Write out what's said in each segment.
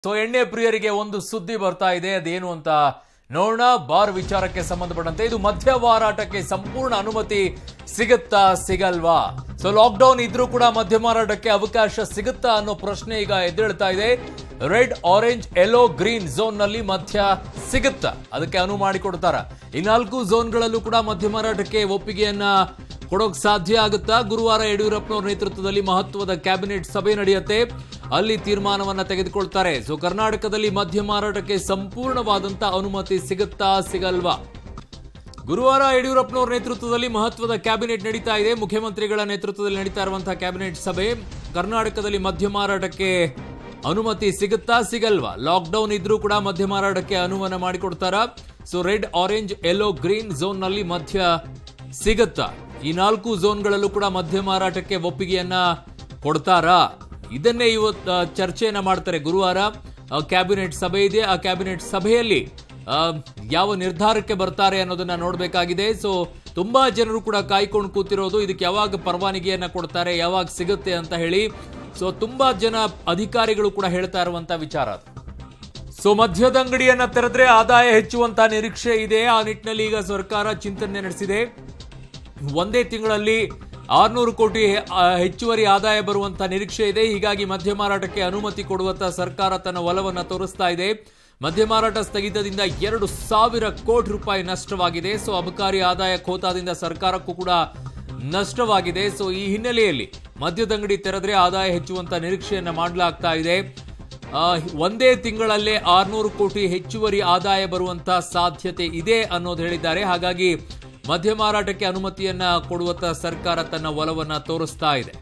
so ಎಣ್ಣೆ ಪ್ರಿಯರಿಗೆ ಒಂದು ಸುದ್ದಿ ಬರ್ತಾ ಇದೆ ಅದೇನು ಅಂತ ನೋಡೋಣ ಬಾರ್ ವಿಚಾರಕ್ಕೆ ಸಂಬಂಧಪಟ್ಟಂತೆ ಇದು ಮದ್ಯ ಮಾರಾಟಕ್ಕೆ ಸಂಪೂರ್ಣ ಅನುಮತಿ ಸಿಗುತ್ತಾ ಸಿಗಲ್ವಾ ಸೊ ಲಾಕ್ಡೌನ್ ಇದ್ರೂ ಕೂಡ ಮದ್ಯ ಮಾರಾಟಕ್ಕೆ ಅವಕಾಶ ಸಿಗುತ್ತಾ ಅನ್ನೋ ಪ್ರಶ್ನೆ ಈಗ ಎದ್ದೇಳ್ತಾ ಇದೆ red orange yellow green zone ನಲ್ಲಿ ಮದ್ಯ ಸಿಗುತ್ತಾ ಅದಕ್ಕೆ ಅನುವು ಮಾಡಿಕೊಡ್ತಾರ ಈ ನಾಲ್ಕು ಝೋನ್ಗಳಲ್ಲೂ ಕೂಡ ಮದ್ಯ ಮಾರಾಟಕ್ಕೆ ಒಪ್ಪಿಗೆಯನ್ನ ಕೊಡೋಕ್ ಸಾಧ್ಯ ಆಗುತ್ತಾ ಗುರುವಾರ ಯಡಿಯೂರಪ್ಪನವರ ನೇತೃತ್ವದಲ್ಲಿ ಮಹತ್ವದ ಕ್ಯಾಬಿನೆಟ್ ಸಭೆ ನಡೆಯುತ್ತೆ ಅಲ್ಲಿ ತೀರ್ಮಾನವನ್ನ ತೆಗೆದುಕೊಳ್ತಾರೆ ಸೊ ಕರ್ನಾಟಕದಲ್ಲಿ ಮದ್ಯ ಮಾರಾಟಕ್ಕೆ ಸಂಪೂರ್ಣವಾದಂತ ಅನುಮತಿ ಸಿಗುತ್ತಾ ಸಿಗಲ್ವಾ ಗುರುವಾರ ಯಡಿಯೂರಪ್ಪನವರ ನೇತೃತ್ವದಲ್ಲಿ ಮಹತ್ವದ ಕ್ಯಾಬಿನೆಟ್ ನಡೀತಾ ಇದೆ ಮುಖ್ಯಮಂತ್ರಿಗಳ ನೇತೃತ್ವದಲ್ಲಿ ನಡೀತಾ ಇರುವಂತಹ ಕ್ಯಾಬಿನೆಟ್ ಸಭೆ ಕರ್ನಾಟಕದಲ್ಲಿ ಮದ್ಯ ಮಾರಾಟಕ್ಕೆ ಅನುಮತಿ ಸಿಗುತ್ತಾ ಸಿಗಲ್ವಾ ಲಾಕ್ಡೌನ್ ಇದ್ರೂ ಕೂಡ ಮದ್ಯ ಮಾರಾಟಕ್ಕೆ ಅನುವನ್ನ ಮಾಡಿಕೊಡ್ತಾರ so red orange yellow green zone ನಲ್ಲಿ ಮದ್ಯ ಸಿಗುತ್ತಾ ಈ ನಾಲ್ಕು ಝೋನ್ಗಳಲ್ಲೂ ಕೂಡ ಮದ್ಯ ಮಾರಾಟಕ್ಕೆ ಒಪ್ಪಿಗೆಯನ್ನ ಕೊಡ್ತಾರಾ ಇದನ್ನೇ ಇವತ್ತು ಚರ್ಚೆಯನ್ನ ಮಾಡ್ತಾರೆ ಗುರುವಾರ ಆ, ಕ್ಯಾಬಿನೆಟ್ ಸಭೆ ಇದೆ ಆ ಕ್ಯಾಬಿನೆಟ್ ಸಭೆಯಲ್ಲಿ ಆ, ಯಾವ ನಿರ್ಧಾರಕ್ಕೆ ಬರ್ತಾರೆ ಅನ್ನೋದನ್ನ ನೋಡಬೇಕಾಗಿದೆ ಸೊ ತುಂಬಾ ಜನರು ಕೂಡ ಕಾಯ್ಕೊಂಡು ಕೂತಿರೋದು ಇದಕ್ಕೆ ಯಾವಾಗ ಪರವಾನಗಿಯನ್ನ ಕೊಡ್ತಾರೆ ಯಾವಾಗ ಸಿಗುತ್ತೆ ಅಂತ ಹೇಳಿ ಸೊ ತುಂಬಾ ಜನ ಅಧಿಕಾರಿಗಳು ಕೂಡ ಹೇಳ್ತಾ ಇರುವಂತ ವಿಚಾರ ಅದು ಸೊ ಮದ್ಯದ ಅಂಗಡಿಯನ್ನ ತೆರೆದ್ರೆ ಆದಾಯ ಹೆಚ್ಚುವಂತ ನಿರೀಕ್ಷೆ ಇದೆ ಆ ನಿಟ್ಟಿನಲ್ಲಿ ಈಗ ಸರ್ಕಾರ ಚಿಂತನೆ ನಡೆಸಿದೆ ಒಂದೇ ತಿಂಗಳಲ್ಲಿ ಆರ್ನೂರು ಕೋಟಿ ಆ, ಹೆಚ್ಚುವರಿ ಆದಾಯ ಬರುವಂತ ನಿರೀಕ್ಷೆ ಇದೆ ಹೀಗಾಗಿ ಮದ್ಯ ಮಾರಾಟಕ್ಕೆ ಅನುಮತಿ ಕೊಡುವತ್ತ ಸರ್ಕಾರ ತನ್ನ ಒಲವನ್ನ ತೋರಿಸ್ತಾ ಇದೆ ಮದ್ಯ ಮಾರಾಟ ಸ್ಥಗಿತದಿಂದ ಎರಡು ಸಾವಿರ ಕೋಟಿ ರೂಪಾಯಿ ನಷ್ಟವಾಗಿದೆ ಸೊ ಅಬಕಾರಿ ಆದಾಯ ಖೋತಾದಿಂದ ಸರ್ಕಾರಕ್ಕೂ ಕೂಡ ನಷ್ಟವಾಗಿದೆ ಸೊ ಈ ಹಿನ್ನೆಲೆಯಲ್ಲಿ ಮದ್ಯದ ಅಂಗಡಿ ತೆರೆದ್ರೆ ಆದಾಯ ಹೆಚ್ಚುವಂತ ನಿರೀಕ್ಷೆಯನ್ನ ಮಾಡಲಾಗ್ತಾ ಇದೆ ಆ, ಒಂದೇ ತಿಂಗಳಲ್ಲೇ ಆರ್ನೂರು ಕೋಟಿ ಹೆಚ್ಚುವರಿ ಆದಾಯ ಬರುವಂತ ಸಾಧ್ಯತೆ ಇದೆ ಅನ್ನೋದು ಹೇಳಿದ್ದಾರೆ ಹಾಗಾಗಿ ಮದ್ಯ ಮಾರಾಟಕ್ಕೆ ಅನುಮತಿಯನ್ನ ಕೊಡುವತ್ತ ಸರ್ಕಾರ ತನ್ನ ಒಲವನ್ನ ತೋರಿಸ್ತಾ ಇದೆ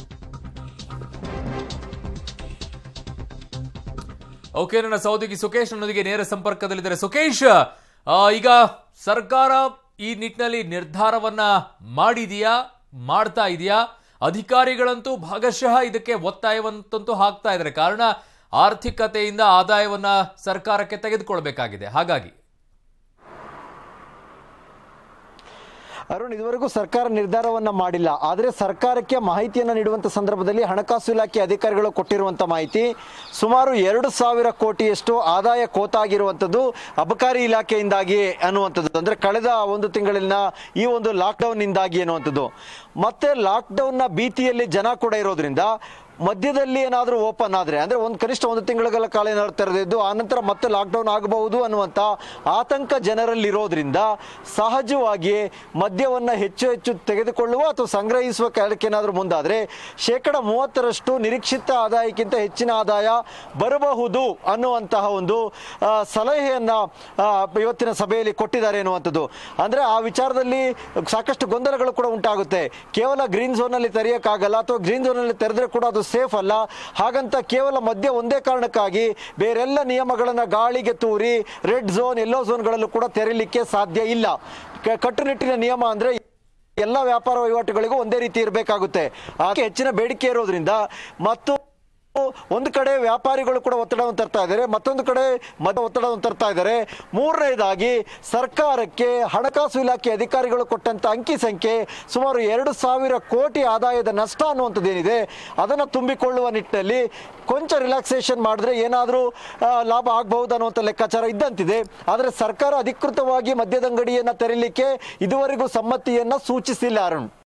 ಓಕೆ ನನ್ನ ಸಹೋದರಿ ಸುಕೇಶ್ ನನ್ನೊಂದಿಗೆ ನೇರ ಸಂಪರ್ಕದಲ್ಲಿದ್ದಾರೆ ಸುಕೇಶ್ ಆ, ಈಗ ಸರ್ಕಾರ ಈ ನಿಟ್ಟಿನಲ್ಲಿ ನಿರ್ಧಾರವನ್ನ ಮಾಡಿದೆಯಾ ಮಾಡ್ತಾ ಇದೆಯಾ ಅಧಿಕಾರಿಗಳಂತೂ ಭಾಗಶಃ ಇದಕ್ಕೆ ಒತ್ತಾಯವಂತಂತೂ ಹಾಕ್ತಾ ಇದ್ದಾರೆ ಕಾರಣ ಆರ್ಥಿಕತೆಯಿಂದ ಆದಾಯವನ್ನ ಸರ್ಕಾರಕ್ಕೆ ತೆಗೆದುಕೊಳ್ಬೇಕಾಗಿದೆ ಹಾಗಾಗಿ ಅರುಣ್ ಇದುವರೆಗೂ ಸರ್ಕಾರ ನಿರ್ಧಾರವನ್ನ ಮಾಡಿಲ್ಲ ಆದರೆ ಸರ್ಕಾರಕ್ಕೆ ಮಾಹಿತಿಯನ್ನು ನೀಡುವಂತ ಸಂದರ್ಭದಲ್ಲಿ ಹಣಕಾಸು ಇಲಾಖೆ ಅಧಿಕಾರಿಗಳು ಕೊಟ್ಟಿರುವಂತ ಮಾಹಿತಿ ಸುಮಾರು ಎರಡು ಸಾವಿರ ಕೋಟಿಯಷ್ಟು ಆದಾಯ ಕೋತಾಗಿರುವಂಥದ್ದು ಅಬಕಾರಿ ಇಲಾಖೆಯಿಂದಾಗಿ ಅನ್ನುವಂಥದ್ದು ಅಂದ್ರೆ ಕಳೆದ ಒಂದು ತಿಂಗಳಿನ ಈ ಒಂದು ಲಾಕ್ಡೌನ್ ಇಂದಾಗಿ ಅನ್ನುವಂಥದ್ದು ಮತ್ತೆ ಲಾಕ್ಡೌನ್ನ ಭೀತಿಯಲ್ಲಿ ಜನ ಕೂಡ ಇರೋದ್ರಿಂದ ಮಧ್ಯದಲ್ಲಿ ಏನಾದರೂ ಓಪನ್ ಆದರೆ ಅಂದರೆ ಒಂದು ಕನಿಷ್ಠ ಒಂದು ತಿಂಗಳ ಕಾಲ ಏನಾದ್ರು ತೆರೆದಿದ್ದು ಆನಂತರ ಮತ್ತೆ ಲಾಕ್ಡೌನ್ ಆಗಬಹುದು ಅನ್ನುವಂಥ ಆತಂಕ ಜನರಲ್ಲಿರೋದ್ರಿಂದ ಸಹಜವಾಗಿ ಮದ್ಯವನ್ನು ಹೆಚ್ಚು ಹೆಚ್ಚು ತೆಗೆದುಕೊಳ್ಳುವ ಅಥವಾ ಸಂಗ್ರಹಿಸುವ ಕೆಲಕ್ಕೆ ಏನಾದರೂ ಮುಂದಾದರೆ ಶೇಕಡ ಮೂವತ್ತರಷ್ಟು ನಿರೀಕ್ಷಿತ ಆದಾಯಕ್ಕಿಂತ ಹೆಚ್ಚಿನ ಆದಾಯ ಬರಬಹುದು ಅನ್ನುವಂತಹ ಒಂದು ಆ, ಸಲಹೆಯನ್ನ ಆ, ಇವತ್ತಿನ ಸಭೆಯಲ್ಲಿ ಕೊಟ್ಟಿದ್ದಾರೆ ಎನ್ನುವಂಥದ್ದು ಅಂದರೆ ಆ ವಿಚಾರದಲ್ಲಿ ಸಾಕಷ್ಟು ಗೊಂದಲಗಳು ಕೂಡ ಉಂಟಾಗುತ್ತೆ ಕೇವಲ ಗ್ರೀನ್ ಝೋನಲ್ಲಿ ತೆರೆಯೋಕ್ಕಾಗಲ್ಲ ಅಥವಾ ಗ್ರೀನ್ ಝೋನಲ್ಲಿ ತೆರೆದ್ರೆ ಕೂಡ ಅದು ಸೇಫ್ ಅಲ್ಲ ಹಾಗಂತ ಕೇವಲ ಮದ್ಯ ಒಂದೇ ಕಾರಣಕ್ಕಾಗಿ ಬೇರೆಲ್ಲ ನಿಯಮಗಳನ್ನು ಗಾಳಿಗೆ ತೂರಿ ರೆಡ್ ಝೋನ್ ಎಲ್ಲೋ ಝೋನ್ಗಳಲ್ಲೂ ಕೂಡ ತೆರೀಲಿಕ್ಕೆ ಸಾಧ್ಯ ಇಲ್ಲ ಕ- ಕಟ್ಟುನಿಟ್ಟಿನ ನಿಯಮ ಅಂದ್ರೆ ಎಲ್ಲ ವ್ಯಾಪಾರ ವಹಿವಾಟುಗಳಿಗೂ ಒಂದೇ ರೀತಿ ಇರಬೇಕಾಗುತ್ತೆ ಅದಕ್ಕೆ ಹೆಚ್ಚಿನ ಬೇಡಿಕೆ ಇರೋದ್ರಿಂದ ಮತ್ತು ಒಂದು ಕಡೆ ವ್ಯಾಪಾರಿಗಳು ಕೂಡ ಒತ್ತಡವನ್ನು ತರ್ತಾ ಇದ್ದಾರೆ ಮತ್ತೊಂದು ಕಡೆ ಮಧ್ಯ ಒತ್ತಡವನ್ನು ತರ್ತಾ ಇದ್ದಾರೆ ಮೂರನೇದಾಗಿ ಸರ್ಕಾರಕ್ಕೆ ಹಣಕಾಸು ಇಲಾಖೆ ಅಧಿಕಾರಿಗಳು ಕೊಟ್ಟಂತ ಅಂಕಿ ಸಂಖ್ಯೆ ಸುಮಾರು ಎರಡು ಸಾವಿರ ಕೋಟಿ ಆದಾಯದ ನಷ್ಟ ಅನ್ನುವಂಥದ್ದು ಏನಿದೆ ಅದನ್ನು ತುಂಬಿಕೊಳ್ಳುವ ನಿಟ್ಟಿನಲ್ಲಿ ಕೊಂಚ ರಿಲ್ಯಾಕ್ಸೇಷನ್ ಮಾಡಿದ್ರೆ ಏನಾದರೂ ಲಾಭ ಆಗಬಹುದು ಅನ್ನುವಂಥ ಲೆಕ್ಕಾಚಾರ ಇದ್ದಂತಿದೆ ಆದರೆ ಸರ್ಕಾರ ಅಧಿಕೃತವಾಗಿ ಮದ್ಯದಂಗಡಿಯನ್ನು ತೆರೀಲಿಕ್ಕೆ ಇದುವರೆಗೂ ಸಮ್ಮತಿಯನ್ನ ಸೂಚಿಸಿಲ್ಲ ಅರುಣ್